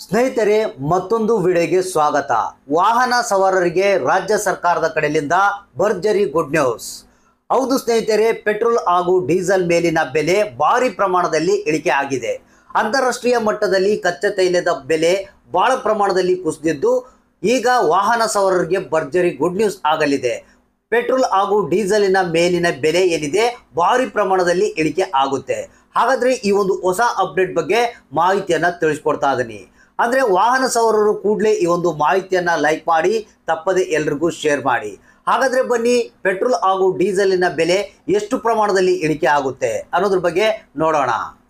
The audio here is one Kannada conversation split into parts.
ಸ್ನೇಹಿತರೆ ಮತ್ತೊಂದು ವಿಡಿಯೋಗೆ ಸ್ವಾಗತ ವಾಹನ ಸವಾರರಿಗೆ ರಾಜ್ಯ ಸರ್ಕಾರದ ಕಡೆಯಿಂದ ಭರ್ಜರಿ ಗುಡ್ ನ್ಯೂಸ್ ಹೌದು ಸ್ನೇಹಿತರೆ ಪೆಟ್ರೋಲ್ ಹಾಗೂ ಡೀಸೆಲ್ ಮೇಲಿನ ಬೆಲೆ ಭಾರಿ ಪ್ರಮಾಣದಲ್ಲಿ ಇಳಿಕೆ ಆಗಿದೆ ಅಂತಾರಾಷ್ಟ್ರೀಯ ಮಟ್ಟದಲ್ಲಿ ಕಚ್ಚಾ ತೈಲದ ಬೆಲೆ ಬಹಳ ಪ್ರಮಾಣದಲ್ಲಿ ಕುಸಿದಿದ್ದು ಈಗ ವಾಹನ ಸವಾರರಿಗೆ ಭರ್ಜರಿ ಗುಡ್ ನ್ಯೂಸ್ ಆಗಲಿದೆ ಪೆಟ್ರೋಲ್ ಹಾಗೂ ಡೀಸೆಲಿನ ಮೇಲಿನ ಬೆಲೆ ಏನಿದೆ ಭಾರಿ ಪ್ರಮಾಣದಲ್ಲಿ ಇಳಿಕೆ ಆಗುತ್ತೆ ಹಾಗಾದ್ರೆ ಈ ಒಂದು ಹೊಸ ಅಪ್ಡೇಟ್ ಬಗ್ಗೆ ಮಾಹಿತಿಯನ್ನ ತಿಳಿಸ್ಕೊಡ್ತಾ ಇದ್ದೀನಿ ಅಂದ್ರೆ ವಾಹನ ಸವಾರರು ಕೂಡಲೇ ಈ ಒಂದು ಮಾಹಿತಿಯನ್ನ ಲೈಕ್ ಮಾಡಿ ತಪ್ಪದೆ ಎಲ್ರಿಗೂ ಶೇರ್ ಮಾಡಿ ಹಾಗಾದ್ರೆ ಬನ್ನಿ ಪೆಟ್ರೋಲ್ ಹಾಗೂ ಡೀಸೆಲಿನ ಬೆಲೆ ಎಷ್ಟು ಪ್ರಮಾಣದಲ್ಲಿ ಇಳಿಕೆ ಆಗುತ್ತೆ ಅನ್ನೋದ್ರ ಬಗ್ಗೆ ನೋಡೋಣ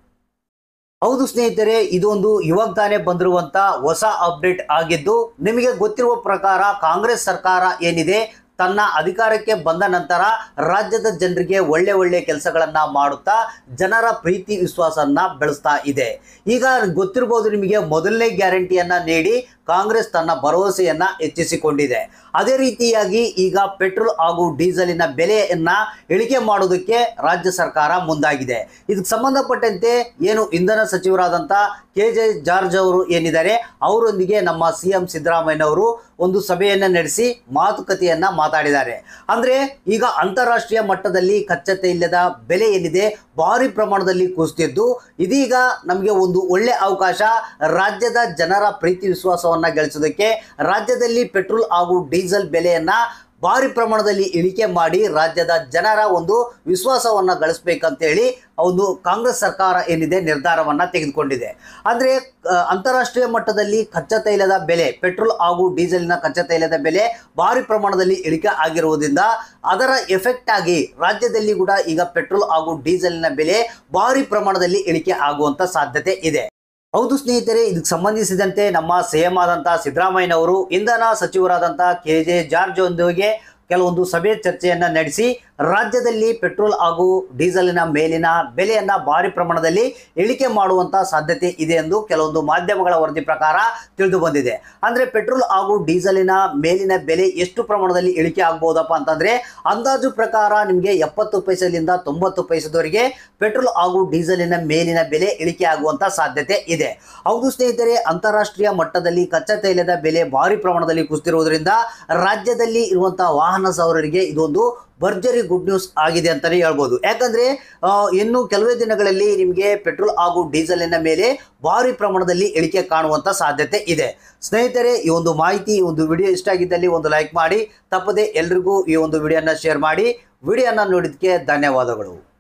ಹೌದು ಸ್ನೇಹಿತರೆ ಇದೊಂದು ಇವಾಗ ತಾನೇ ಬಂದಿರುವಂತ ಹೊಸ ಅಪ್ಡೇಟ್ ಆಗಿದ್ದು ನಿಮಗೆ ಗೊತ್ತಿರುವ ಪ್ರಕಾರ ಕಾಂಗ್ರೆಸ್ ಸರ್ಕಾರ ಏನಿದೆ ತನ್ನ ಅಧಿಕಾರಕ್ಕೆ ಬಂದ ನಂತರ ರಾಜ್ಯದ ಜನರಿಗೆ ಒಳ್ಳೆ ಒಳ್ಳೆ ಕೆಲಸಗಳನ್ನ ಮಾಡುತ್ತಾ ಜನರ ಪ್ರೀತಿ ವಿಶ್ವಾಸವನ್ನ ಬೆಳೆಸ್ತಾ ಇದೆ ಈಗ ಗೊತ್ತಿರಬಹುದು ನಿಮಗೆ ಮೊದಲನೇ ಗ್ಯಾರಂಟಿಯನ್ನ ನೀಡಿ ಕಾಂಗ್ರೆಸ್ ತನ್ನ ಭರವಸೆಯನ್ನ ಹೆಚ್ಚಿಸಿಕೊಂಡಿದೆ ಅದೇ ರೀತಿಯಾಗಿ ಈಗ ಪೆಟ್ರೋಲ್ ಹಾಗೂ ಡೀಸೆಲಿನ ಬೆಲೆಯನ್ನ ಇಳಿಕೆ ಮಾಡೋದಕ್ಕೆ ರಾಜ್ಯ ಸರ್ಕಾರ ಮುಂದಾಗಿದೆ ಇದಕ್ಕೆ ಸಂಬಂಧಪಟ್ಟಂತೆ ಏನು ಇಂಧನ ಸಚಿವರಾದಂಥ ಕೆ ಜೆ ಜಾರ್ಜ್ ಅವರು ಏನಿದ್ದಾರೆ ಅವರೊಂದಿಗೆ ನಮ್ಮ ಸಿ ಎಂ ಸಿದ್ದರಾಮಯ್ಯನವರು ಒಂದು ಸಭೆಯನ್ನು ನಡೆಸಿ ಮಾತುಕತೆಯನ್ನ ಮಾತಾಡಿದ್ದಾರೆ ಅಂದ್ರೆ ಈಗ ಅಂತಾರಾಷ್ಟ್ರೀಯ ಮಟ್ಟದಲ್ಲಿ ಕಚ್ಚಾ ತೈಲದ ಬೆಲೆ ಏನಿದೆ ಭಾರಿ ಪ್ರಮಾಣದಲ್ಲಿ ಕುಸಿತಿದ್ದು ಇದೀಗ ನಮಗೆ ಒಂದು ಒಳ್ಳೆ ಅವಕಾಶ ರಾಜ್ಯದ ಜನರ ಪ್ರೀತಿ ವಿಶ್ವಾಸವನ್ನ ಗಳಿಸೋದಕ್ಕೆ ರಾಜ್ಯದಲ್ಲಿ ಪೆಟ್ರೋಲ್ ಹಾಗೂ ಡೀಸೆಲ್ ಬೆಲೆಯನ್ನ ಭಾರಿ ಪ್ರಮಾಣದಲ್ಲಿ ಇಳಿಕೆ ಮಾಡಿ ರಾಜ್ಯದ ಜನರ ಒಂದು ವಿಶ್ವಾಸವನ್ನ ಗಳಿಸ್ಬೇಕಂತೇಳಿ ಒಂದು ಕಾಂಗ್ರೆಸ್ ಸರ್ಕಾರ ಏನಿದೆ ನಿರ್ಧಾರವನ್ನ ತೆಗೆದುಕೊಂಡಿದೆ ಅಂದ್ರೆ ಆ, ಅಂತಾರಾಷ್ಟ್ರೀಯ ಮಟ್ಟದಲ್ಲಿ ಕಚ್ಚಾ ತೈಲದ ಬೆಲೆ ಪೆಟ್ರೋಲ್ ಹಾಗೂ ಡೀಸೆಲ್ನ ಕಚ್ಚಾ ತೈಲದ ಬೆಲೆ ಭಾರಿ ಪ್ರಮಾಣದಲ್ಲಿ ಇಳಿಕೆ ಆಗಿರುವುದರಿಂದ ಅದರ ಎಫೆಕ್ಟ್ ಆಗಿ ರಾಜ್ಯದಲ್ಲಿ ಕೂಡ ಈಗ ಪೆಟ್ರೋಲ್ ಹಾಗೂ ಡೀಸೆಲ್ನ ಬೆಲೆ ಭಾರಿ ಪ್ರಮಾಣದಲ್ಲಿ ಇಳಿಕೆ ಆಗುವಂತ ಸಾಧ್ಯತೆ ಇದೆ ಹೌದು ಸ್ನೇಹಿತರೆ ಇದಕ್ಕೆ ಸಂಬಂಧಿಸಿದಂತೆ ನಮ್ಮ ಸಿಎಂ ಆದಂಥ ಸಿದ್ದರಾಮಯ್ಯನವರು ಇಂಧನ ಸಚಿವರಾದಂಥ ಕೆ ಜೆ ಜಾರ್ಜ್ ಒಂದಿಗೆ ಕೆಲವೊಂದು ಸಭೆ ಚರ್ಚೆಯನ್ನ ನಡೆಸಿ ರಾಜ್ಯದಲ್ಲಿ ಪೆಟ್ರೋಲ್ ಹಾಗೂ ಡೀಸೆಲಿನ ಮೇಲಿನ ಬೆಲೆಯನ್ನ ಭಾರಿ ಪ್ರಮಾಣದಲ್ಲಿ ಇಳಿಕೆ ಮಾಡುವಂತ ಸಾಧ್ಯತೆ ಇದೆ ಎಂದು ಕೆಲವೊಂದು ಮಾಧ್ಯಮಗಳ ವರದಿ ಪ್ರಕಾರ ತಿಳಿದು ಬಂದಿದೆ ಅಂದ್ರೆ ಪೆಟ್ರೋಲ್ ಹಾಗೂ ಡೀಸೆಲಿನ ಮೇಲಿನ ಬೆಲೆ ಎಷ್ಟು ಪ್ರಮಾಣದಲ್ಲಿ ಇಳಿಕೆ ಆಗ್ಬೋದಪ್ಪ ಅಂತಂದ್ರೆ ಅಂದಾಜು ಪ್ರಕಾರ ನಿಮಗೆ ಎಪ್ಪತ್ತು ಪೈಸೆಲಿಂದ ತೊಂಬತ್ತು ಪೈಸದವರೆಗೆ ಪೆಟ್ರೋಲ್ ಹಾಗೂ ಡೀಸೆಲಿನ ಮೇಲಿನ ಬೆಲೆ ಇಳಿಕೆ ಆಗುವಂತ ಸಾಧ್ಯತೆ ಇದೆ ಹೌದು ಸ್ನೇಹಿತರೆ ಅಂತಾರಾಷ್ಟ್ರೀಯ ಮಟ್ಟದಲ್ಲಿ ಕಚ್ಚಾ ತೈಲದ ಬೆಲೆ ಭಾರಿ ಪ್ರಮಾಣದಲ್ಲಿ ಕುಸಿತಿರುವುದರಿಂದ ರಾಜ್ಯದಲ್ಲಿ ಇರುವಂತಹ ವಾಹನ ಸವಾರರಿಗೆ ಇದೊಂದು ಭರ್ಜರಿ ಗುಡ್ ನ್ಯೂಸ್ ಆಗಿದೆ ಅಂತಲೇ ಹೇಳ್ಬೋದು ಯಾಕಂದ್ರೆ ಆ, ಇನ್ನು ಕೆಲವೇ ದಿನಗಳಲ್ಲಿ ನಿಮಗೆ ಪೆಟ್ರೋಲ್ ಹಾಗೂ ಡೀಸೆಲಿನ ಮೇಲೆ ಭಾರಿ ಪ್ರಮಾಣದಲ್ಲಿ ಇಳಿಕೆ ಕಾಣುವಂತ ಸಾಧ್ಯತೆ ಇದೆ ಸ್ನೇಹಿತರೆ ಈ ಒಂದು ಮಾಹಿತಿ ಈ ಒಂದು ವಿಡಿಯೋ ಇಷ್ಟ ಆಗಿದ್ದಲ್ಲಿ ಒಂದು ಲೈಕ್ ಮಾಡಿ ತಪ್ಪದೆ ಎಲ್ರಿಗೂ ಈ ಒಂದು ವಿಡಿಯೋನ ಶೇರ್ ಮಾಡಿ ವಿಡಿಯೋನ ನೋಡಿದ್ದಕ್ಕೆ ಧನ್ಯವಾದಗಳು